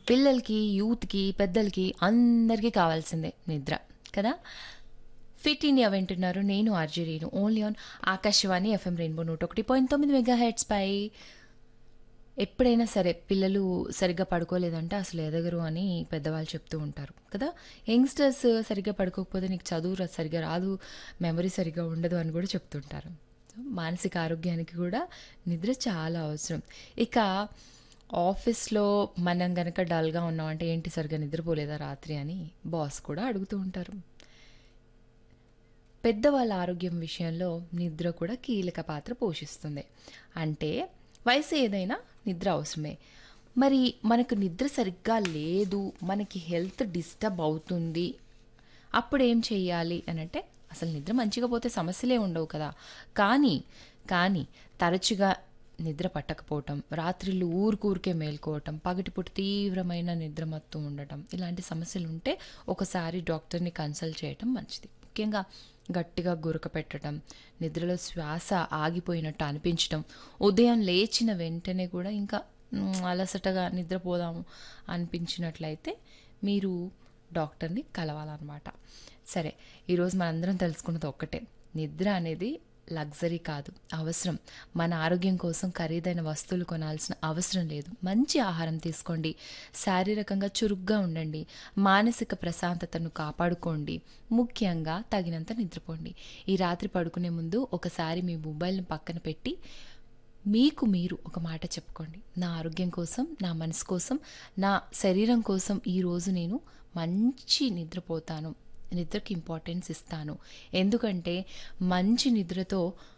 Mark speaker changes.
Speaker 1: పిల్లలకి యూత్కి పెద్దలకి అందరికీ కావాల్సిందే నిద్ర కదా ఫిట్ ఇండియా వింటున్నారు నేను ఆర్జరీను only on Akashvani FM rainbow నూట ఒకటి పాయింట్ తొమ్మిది మెగా హెడ్స్ పై ఎప్పుడైనా సరే పిల్లలు సరిగ్గా పడుకోలేదంటే అసలు ఎదగరు అని పెద్దవాళ్ళు చెప్తూ ఉంటారు కదా యంగ్స్టర్స్ సరిగ్గా పడుకోకపోతే నీకు చదువు రా- సరిగ్గా రాదు మెమరీ సరిగ్గా ఉండదు అని కూడా చెప్తుంటారు సో మానసిక ఆరోగ్యానికి కూడా నిద్ర చాలా అవసరం ఇక ఆఫీస్లో మనం గనక డల్గా ఉన్నామంటే ఏంటి సరిగ్గా నిద్రపోలేదా రాత్రి అని బాస్ కూడా అడుగుతూ ఉంటారు పెద్దవాళ్ళ ఆరోగ్యం విషయంలో నిద్ర కూడా కీలక పాత్ర పోషిస్తుంది అంటే వయసు ఏదైనా నిద్ర అవసరమే మరి మనకు నిద్ర సరిగ్గా లేదు మనకి హెల్త్ డిస్టర్బ్ అవుతుంది అప్పుడు ఏం చెయ్యాలి అని అంటే అసలు నిద్ర మంచిగా పోతే సమస్యలే ఉండవు కదా కానీ కానీ తరచుగా నిద్ర పట్టకపోవటం రాత్రిళ్ళు ఊరికూరికే మేల్కోవటం పగటిపూట తీవ్రమైన నిద్ర మత్తు ఉండటం ఇలాంటి సమస్యలు ఉంటే ఒకసారి డాక్టర్ని కన్సల్ట్ చేయటం మంచిది ముఖ్యంగా గట్టిగా గురక పెట్టడం నిద్రలో శ్వాస ఆగిపోయినట్టు అనిపించడం ఉదయం లేచిన వెంటనే కూడా ఇంకా మ్, అలసటగా నిద్రపోదాము అనిపించినట్లయితే మీరు డాక్టర్ని కలవాలన్నమాట సరే ఈరోజు మనందరం తెలుసుకున్నది ఒక్కటే నిద్ర అనేది లగ్జరీ కాదు అవసరం మన ఆరోగ్యం కోసం ఖరీదైన వస్తువులు కొనాల్సిన అవసరం లేదు మంచి ఆహారం తీసుకోండి శారీరకంగా చురుగ్గా ఉండండి మానసిక ప్రశాంతతను కాపాడుకోండి ముఖ్యంగా తగినంత నిద్రపోండి ఈ రాత్రి పడుకునే ముందు ఒకసారి మీ మొబైల్ని పక్కన పెట్టి మీకు మీరు ఒక మాట చెప్పుకోండి నా ఆరోగ్యం కోసం నా మనసు కోసం నా శరీరం కోసం ఈరోజు నేను మంచి నిద్రపోతాను నిద్రకి ఇంపార్టెన్స్ ఇస్తాను ఎందుకంటే మంచి నిద్రతో